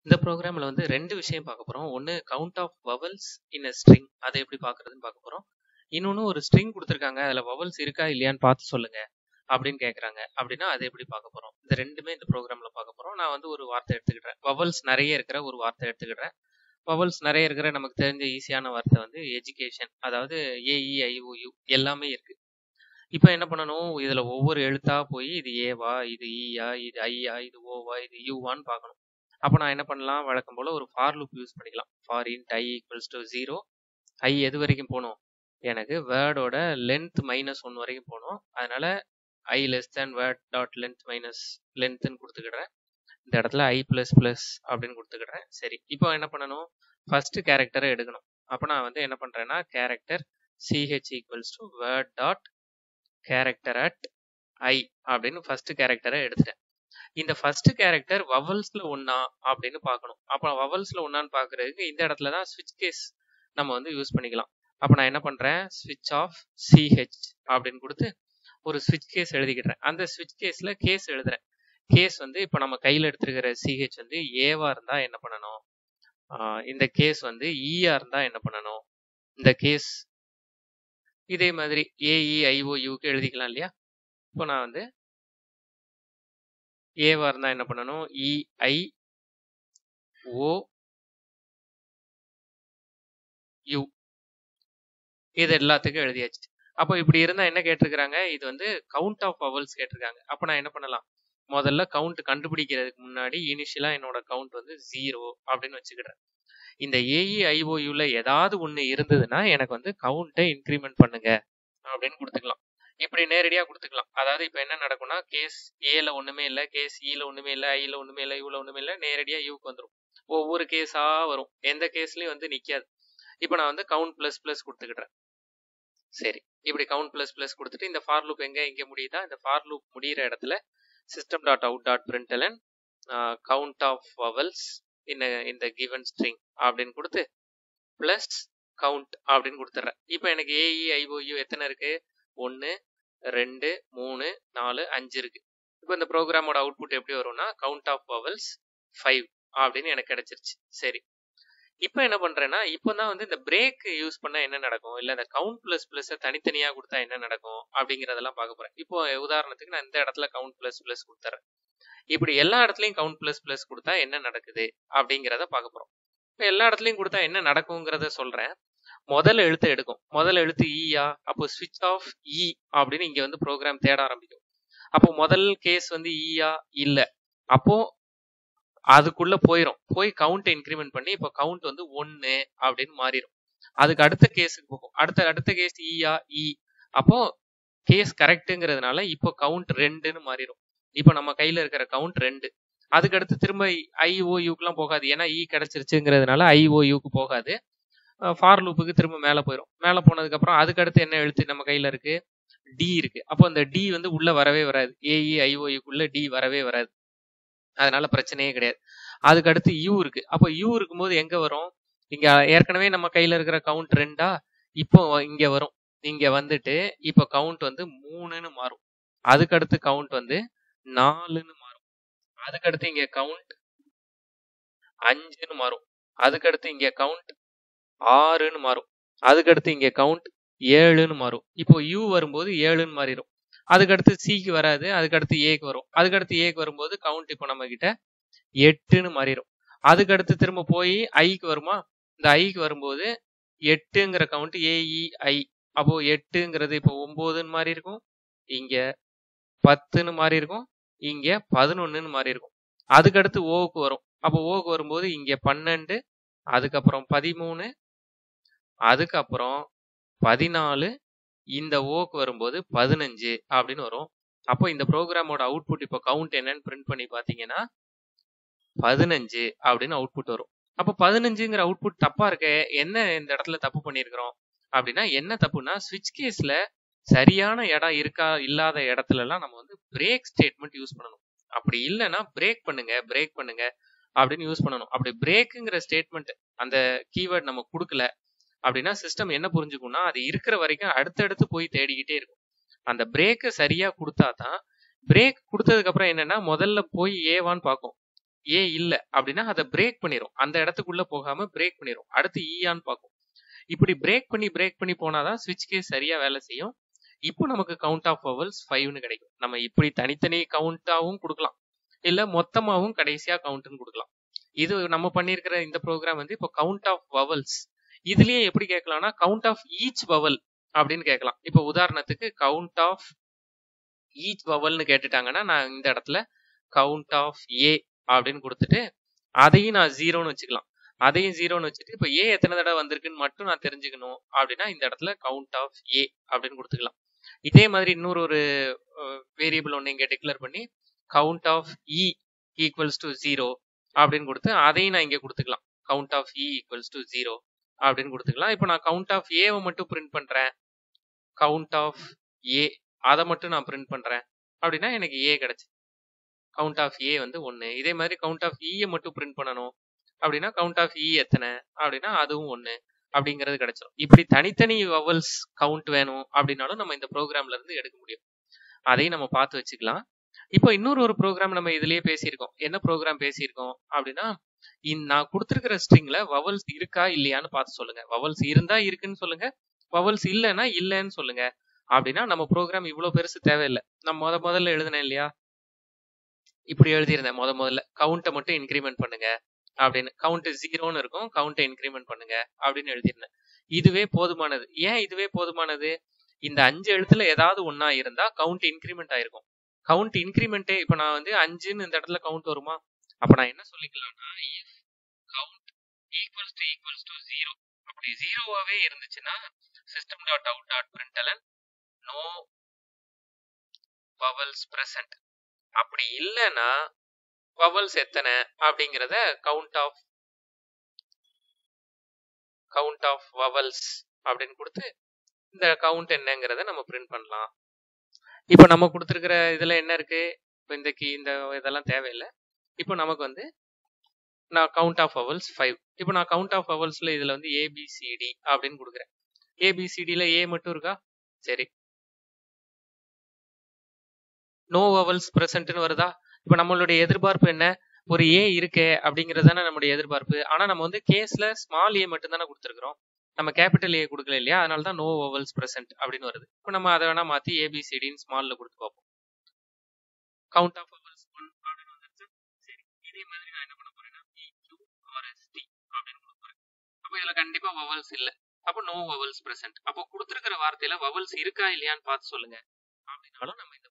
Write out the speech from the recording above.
இந்த ப்ரோக்ராம்ல வந்து 2 விஷயம் பார்க்க போறோம். ஒண்ணு count of vowels in a string. அத எப்படி பார்க்கிறதுன்னு பார்க்க போறோம். இன்னொன்னு ஒரு ஸ்ட்ரிங் குடுத்திருக்காங்க. அதுல வவல்ஸ் இருக்கா இல்லையான்னு பார்த்து சொல்லுங்க. அப்படின்னு கேட்கறாங்க. அப்படின்னா அத எப்படி பார்க்க போறோம். இந்த 2மே இந்த ப்ரோக்ராம்ல பார்க்க போறோம். நான் வந்து ஒரு வார்த்தை எடுத்துக்கிடுறேன். வவல்ஸ் நெறைய இருக்கிற ஒரு வார்த்தை எடுத்துக்கிடுறேன். வவல்ஸ் நெறைய இருக்கிற நமக்கு தெரிஞ்ச ஈஸியான வார்த்தை வந்து எஜுகேஷன். அதாவது ஏ, இ, ஐ, ஓ, யூ எல்லாமே இருக்கு. இப்ப என்ன பண்ணணும்? இதுல ஒவ்வொரு எழுத்தா போய் இது ஏவா? இது ஈயா? இது ஐயா? இது ஓவா? இது யூவான்னு பார்க்கணும். அப்ப நான் என்ன பண்ணலாம்? வழக்கம் போல ஒரு ஃபார் லூப் யூஸ் பண்ணிக்கலாம். For int i equals to 0 i எது வரைக்கும் போணும்? எனக்கு வேர்டோட லென்த் மைனஸ் 1 வரைக்கும் போணும். அதனால i less than word dot length minus லென்த்ன்னு குடுத்துக்கிடுறேன். இந்த இடத்துல i பிளஸ் பிளஸ் அப்படின்னு குடுத்துக்கிடுறேன். சரி. இப்போ என்ன பண்ணணும்? ஃபர்ஸ்ட் கேரக்டர எடுக்கணும். அப்ப நான் வந்து என்ன பண்றேன்னா character ch equals to word dot character at i அப்படின்னு ஃபர்ஸ்ட் கேரக்டர எடுத்துட்டேன். இந்த ஃபர்ஸ்ட் கேரக்டர் வவல்ஸ்ல ஒண்ணா அப்படின்னு பார்க்கணும். அப்ப வவல்ஸ்ல ஒண்ணான்னு பார்க்கிறதுக்கு இந்த இடத்துல தான் ஸ்விட்ச் கேஸ் நம்ம வந்து யூஸ் பண்ணிக்கலாம். அப்ப நான் என்ன பண்றேன்? ஸ்விட்ச் ஆஃப் ch அப்படின்னு கொடுத்து ஒரு ஸ்விட்ச் கேஸ் எழுதிக்கிடுறேன். அந்த ஸ்விட்ச் கேஸ்ல கேஸ் எழுதுறேன். கேஸ் வந்து இப்ப நம்ம கையில எடுத்திருக்கிற ch வந்து ஏவா இருந்தா என்ன பண்ணணும்? ஆ, இந்த கேஸ் வந்து ஈயா இருந்தா என்ன பண்ணணும்? இந்த கேஸ் இதே மாதிரி ஏ, இ, ஐ, ஓ, யூக்கு எழுதிக்கலாம் இல்லையா? இப்போ நான் வந்து ஏவா இருந்தா என்ன பண்ணணும்? இ, ஐ, ஓ, யூ இது எல்லாத்துக்கும் எழுதியாச்சு. அப்போ இப்படி இருந்தா என்ன கேட்டிருக்கிறாங்க? இது வந்து கவுண்ட் ஆஃப் வவல்ஸ் கேட்டிருக்காங்க. அப்ப நான் என்ன பண்ணலாம்? முதல்ல கவுண்ட் கண்டுபிடிக்கிறதுக்கு முன்னாடி இனிஷியலா என்னோட கவுண்ட் வந்து 0 அப்படின்னு வச்சுக்கிடுறேன். இந்த ஏஇ ஐஓயூல ஏதாவது ஒண்ணு இருந்ததுன்னா எனக்கு வந்து கவுண்ட்டை இன்கிரிமெண்ட் பண்ணுங்க அப்படின்னு கொடுத்துக்கலாம். இப்படி நேரடியா கொடுத்துக்கலாம். அதாவது இப்ப என்ன நடக்கும்னா கேஸ் ஏல ஒண்ணுமே இல்ல, கேஸ் ஈல ஒண்ணுமே இல்ல, ஐல ஒண்ணுமே இல்ல, யூல ஒண்ணுமே இல்ல, நேரடியா யூக்கு வந்துரும். ஒவ்வொரு கேஸா வரும். எந்த கேஸ்லயும் வந்து நிக்காது. இப்ப நான் வந்து கவுண்ட் பிளஸ் பிளஸ் கொடுத்துக்கிடுறேன். சரி. இப்படி கவுண்ட் பிளஸ் பிளஸ் கொடுத்துட்டு இந்த ஃபார் லூப் எங்க இங்க முடியுதா? இந்த ஃபார் லூப் முடியிற இடத்துல system dot out dot println count of vowels in இந்த கிவன் ஸ்ட்ரிங் அப்படின்னு கொடுத்து பிளஸ் கவுண்ட் அப்படின்னு கொடுத்துட்றேன். இப்போ எனக்கு ஏஇ ஐஓயு எத்தனை இருக்கு? ஒன்று ரெண்டு மூணு நாலு அஞ்சு இருக்கு. இப்போ இந்த ப்ரோக்ராமோட அவுட்புட் எப்படி வரும்னா கவுண்ட் ஆஃப் வவல்ஸ் ஃபைவ் அப்படின்னு எனக்கு கிடைச்சிருச்சு. சரி. இப்போ என்ன பண்றேன்னா இப்போ தான் வந்து இந்த பிரேக் யூஸ் பண்ணா என்ன நடக்கும்? இல்ல இந்த கவுண்ட் பிளஸ் பிளஸ் தனித்தனியா கொடுத்தா என்ன நடக்கும்? அப்படிங்கறதெல்லாம் பார்க்க போறேன். இப்போ உதாரணத்துக்கு நான் இந்த இடத்துல கவுண்ட் பிளஸ் பிளஸ் கொடுத்துறேன். இப்படி எல்லா இடத்துலயும் கவுண்ட் பிளஸ் பிளஸ் கொடுத்தா என்ன நடக்குது? அப்படிங்கிறத பார்க்க போறோம். இப்போ எல்லா இடத்துலயும் கொடுத்தா என்ன நடக்குங்கிறத சொல்றேன். முதல் எழுத்து எடுக்கும். முதல் எழுத்து ஈயா அப்போ ஸ்விட்ச் ஆஃப் இ அப்படின்னு இங்க வந்து ப்ரோக்ராம் தேட ஆரம்பிக்கும். அப்போ முதல் கேஸ் வந்து ஈயா இல்ல. அப்போ அதுக்குள்ள போயிரும். போய் கவுண்ட் இன்கிரிமெண்ட் பண்ணி இப்போ கவுண்ட் வந்து 1 அப்படின்னு மாறிடும். அதுக்கு அடுத்த கேஸுக்கு போகும். அடுத்த அடுத்த கேஸ் ஈயா இ அப்போ கேஸ் கரெக்ட்ங்கிறதுனால இப்போ கவுண்ட் 2ன்னு மாறிடும். இப்போ நம்ம கையில இருக்கிற கவுண்ட் 2. அதுக்கு அடுத்து திரும்ப ஐஓயூக்குலாம் போகாது. ஏன்னா இ கிடைச்சிருச்சுங்கிறதுனால ஐஓயூக்கு போகாது. ஃபார் லூப்புக்கு திரும்ப மேல போயிரும். மேல போனதுக்கு அப்புறம் அதுக்கு அடுத்து என்ன எழுத்து நம்ம கையில இருக்கு? டி இருக்கு. அப்போ அந்த டி வந்து உள்ள வரவே வராது. ஏஇ ஐஓயூக்குள்ள டி வரவே வராது. அதனால பிரச்சனையே கிடையாது. அதுக்கு அடுத்து யூ இருக்கு. அப்போ யூ இருக்கும்போது எங்க வரும்? இங்க ஏற்கனவே நம்ம கையில இருக்கிற கவுண்ட் 2ஆ இப்போ இங்க வரும். இங்க வந்துட்டு இப்போ கவுண்ட் வந்து 3ன்னு மாறும். அதுக்கு அடுத்து கவுண்ட் வந்து 4ன்னு மாறும். அதுக்கு அடுத்து இங்க கவுண்ட் 5ன்னு மாறும். அதுக்கு அடுத்து இங்க கவுண்ட் 6ன்னு மாறும். அதுக்கு அடுத்து இங்க கவுண்ட் 7ன்னு மாறும். இப்போ யூ வரும்போது 7ன்னு மாறிடும். அதுக்கு அடுத்து சிக்கு வராது. அதுக்கு அடுத்து ஏக்கு வரும். அதுக்கு அடுத்து ஏக்கு வரும்போது கவுண்ட் இப்போ நம்ம கிட்ட 8ன்னு மாறிடும். அதுக்கு அடுத்து திரும்ப போய் ஐக்கு வருமா? இந்த ஐக்கு வரும்போது 8ங்கிற கவுண்ட் ஏஇ ஐ அப்போ 8ங்கிறது இப்போ 9ன்னு மாறி இருக்கும். இங்க 10ன்னு மாறி இருக்கும். இங்க 11ன்னு மாறி இருக்கும். அதுக்கு அடுத்து ஓக்கு வரும். அப்போ ஓக்கு வரும்போது இங்க 12 அதுக்கப்புறம் 13 அதுக்கப்புறம் 14 இந்த ஓக்கு வரும்போது 15 அப்படின்னு வரும். அப்போ இந்த ப்ரோக்ராமோட அவுட்புட் இப்போ கவுண்ட் என்னன்னு பிரிண்ட் பண்ணி பார்த்தீங்கன்னா 15 அப்படின்னு அவுட்புட் வரும். அப்போ 15ங்கிற அவுட்புட் தப்பா இருக்கே. என்ன இந்த இடத்துல தப்பு பண்ணியிருக்கிறோம்? அப்படின்னா என்ன தப்புன்னா ஸ்விட்ச் கேஸ்ல சரியான இடம் இருக்கா இல்லாத இடத்துல எல்லாம் நம்ம வந்து பிரேக் ஸ்டேட்மெண்ட் யூஸ் பண்ணணும். அப்படி இல்லைன்னா பிரேக் பண்ணுங்க பிரேக் பண்ணுங்க அப்படின்னு யூஸ் பண்ணணும். அப்படி பிரேக்குங்கிற ஸ்டேட்மெண்ட் அந்த கீவேர்ட் நம்ம கொடுக்கல அப்படின்னா சிஸ்டம் என்ன புரிஞ்சுக்கும்னா அது இருக்கிற வரைக்கும் அடுத்தடுத்து போய் தேடிக்கிட்டே இருக்கும். அந்த பிரேக்கை சரியா கொடுத்தா தான் பிரேக் கொடுத்ததுக்கு அப்புறம் என்னன்னா முதல்ல போய் ஏவான்னு பார்க்கும். ஏ இல்ல அப்படின்னா அதை பிரேக் பண்ணிரும் அந்த இடத்துக்குள்ள போகாம பிரேக் பண்ணிரும் அடுத்து ஈயான்னு பார்க்கும் இப்படி பிரேக் பண்ணி பிரேக் பண்ணி போனாதான் ஸ்விட்ச் கேஸ் சரியா வேலை செய்யும் இப்போ நமக்கு கவுண்ட் ஆஃப் வவல்ஸ் ஃபைவ்னு கிடைக்கும் நம்ம இப்படி தனித்தனி கவுண்டாவும் கொடுக்கலாம் இல்ல மொத்தமாவும் கடைசியா கவுண்ட்னு கொடுக்கலாம் இது நம்ம பண்ணியிருக்கிற இந்த ப்ரோக்ராம் வந்து இப்போ கவுண்ட் ஆஃப் வவல்ஸ் இதுலயே எப்படி கேட்கலாம்னா கவுண்ட் ஆஃப் ஈச் வவல் அப்படின்னு கேட்கலாம் இப்போ உதாரணத்துக்கு கவுண்ட் ஆஃப் ஈச் வவல்னு கேட்டுட்டாங்கன்னா நான் இந்த இடத்துல கவுண்ட் ஆஃப் ஏ அப்படின்னு கொடுத்துட்டு அதையும் நான் ஜீரோன்னு வச்சுக்கலாம் அதையும் ஜீரோன்னு வச்சுட்டு இப்போ ஏ எத்தனை தடவை வந்திருக்குன்னு மட்டும் நான் தெரிஞ்சுக்கணும் அப்படின்னா இந்த இடத்துல கவுண்ட் ஆஃப் ஏ அப்படின்னு கொடுத்துக்கலாம் இதே மாதிரி இன்னொரு ஒரு வேரியபிள் ஒன்று இங்கே டிக்ளேர் பண்ணி count of i equals to zero அப்படின்னு கொடுத்து அதையும் நான் இங்கே கொடுத்துக்கலாம் count of i equals to zero அப்படின்னு கொடுத்துக்கலாம் இப்போ நான் கவுண்ட் ஆஃப் ஏவை மட்டும் பிரிண்ட் பண்ணுறேன் கவுண்ட் ஆஃப் ஏ அதை மட்டும் நான் பிரிண்ட் பண்ணுறேன் அப்படின்னா எனக்கு ஏ கிடச்சி கவுண்ட் ஆஃப் ஏ வந்து ஒன்று இதே மாதிரி கவுண்ட் ஆஃப் இயை மட்டும் பிரிண்ட் பண்ணணும் அப்படின்னா கவுண்ட் ஆஃப் இ எத்தனை அப்படின்னா அதுவும் ஒன்று அப்படிங்கிறது கிடைச்சிடும் இப்படி தனித்தனி வவல்ஸ் கவுண்ட் வேணும் அப்படின்னாலும் நம்ம இந்த ப்ரோக்ராம்ல இருந்து எடுக்க முடியும் அதையும் நம்ம பார்த்து வச்சுக்கலாம் இப்போ இன்னொரு ஒரு ப்ரோக்ராம் நம்ம இதுலயே பேசியிருக்கோம் என்ன ப்ரோக்ராம் பேசியிருக்கோம் அப்படின்னா நான் கொடுத்துருக்கிற ஸ்ட்ரிங்ல வவல்ஸ் இருக்கா இல்லையான்னு பார்த்து சொல்லுங்க வவல்ஸ் இருந்தா இருக்குன்னு சொல்லுங்க வவல்ஸ் இல்லைன்னா இல்லைன்னு சொல்லுங்க அப்படின்னா நம்ம ப்ரோக்ராம் இவ்வளவு பெருசு தேவையில்லை நான் முத முதல்ல எழுதினேன் இல்லையா இப்படி எழுதியிருந்தேன் முத முதல்ல கவுண்ட்டை மட்டும் இன்க்ரிமெண்ட் பண்ணுங்க அப்படின்னு கவுண்ட் ஜீரோன்னு இருக்கும் கவுண்ட்டை இன்க்ரிமெண்ட் பண்ணுங்க அப்படின்னு எழுதியிருந்தேன் இதுவே போதுமானது ஏன் இதுவே போதுமானது இந்த அஞ்சு எழுத்துல ஏதாவது ஒன்னா இருந்தா கவுண்ட் இன்க்ரிமெண்ட் ஆயிருக்கும் கவுண்ட் இன்க்ரிமெண்ட்டே இப்போ நான் வந்து அஞ்சுன்னு இந்த இடத்துல கவுண்ட் வருமா அப்ப நான் என்ன சொல்லிக்கலாம்னா if count equals to equals to zero அப்படி ஜீரோவாவே இருந்துச்சுன்னா system dot out dot println no vowels present அப்படி இல்லைன்னா வவல்ஸ் எத்தனை அப்படிங்கிறத count of count of vowels அப்படின்னு கொடுத்து இந்த கவுண்ட் என்னங்கிறத நம்ம பிரிண்ட் பண்ணலாம் இப்போ நம்ம கொடுத்துருக்கிற இதில் என்ன இருக்கு இப்போ இந்த கீ இந்த இதெல்லாம் தேவையில்லை இப்போ நமக்கு வந்து நான் கவுண்ட் ஆஃப் வவல்ஸ் ஃபைவ் இப்போ நான் கவுண்ட் ஆஃப் வவல்ஸில் இதில் வந்து ஏபிசிடி அப்படின்னு கொடுக்குறேன் ஏபிசிடியில் ஏ மட்டும் இருக்கா சரி நோ வவல்ஸ் ப்ரெசன்ட்னு வருதா இப்போ நம்மளுடைய எதிர்பார்ப்பு என்ன ஒரு ஏ இருக்கே அப்படிங்கிறது தானே நம்மளுடைய எதிர்பார்ப்பு ஆனால் நம்ம வந்து கேஸில் ஸ்மால் ஏ மட்டும் தானே கொடுத்துருக்குறோம் நம்ம கேபிட்டல் ஏ கொடுக்கல இல்லையா அதனால தான் நோ வவல்ஸ் ப்ரெசென்ட் அப்படின்னு வருது இப்போ நம்ம அதை வேணா மாற்றி ஏபிசிடின்னு ஸ்மாலில் கொடுத்து பார்ப்போம் கவுண்ட் ஆஃப் வவல்ஸ் ஒன் அப்படின்னு வந்துருச்சு சரி இதே மாதிரி நான் என்ன பண்ண போறேன்னா பி கியூ ஆர்எஸ்டி அப்படின்னு கொடுக்க போறேன் அப்போ இதில் கண்டிப்பாக வவல்ஸ் இல்லை அப்போ நோ வவல்ஸ் ப்ரெசென்ட் அப்போ கொடுத்துருக்கிற வார்த்தையில வவல்ஸ் இருக்கா இல்லையான்னு பார்த்து சொல்லுங்க அப்படின்னாலும் நம்ம இந்த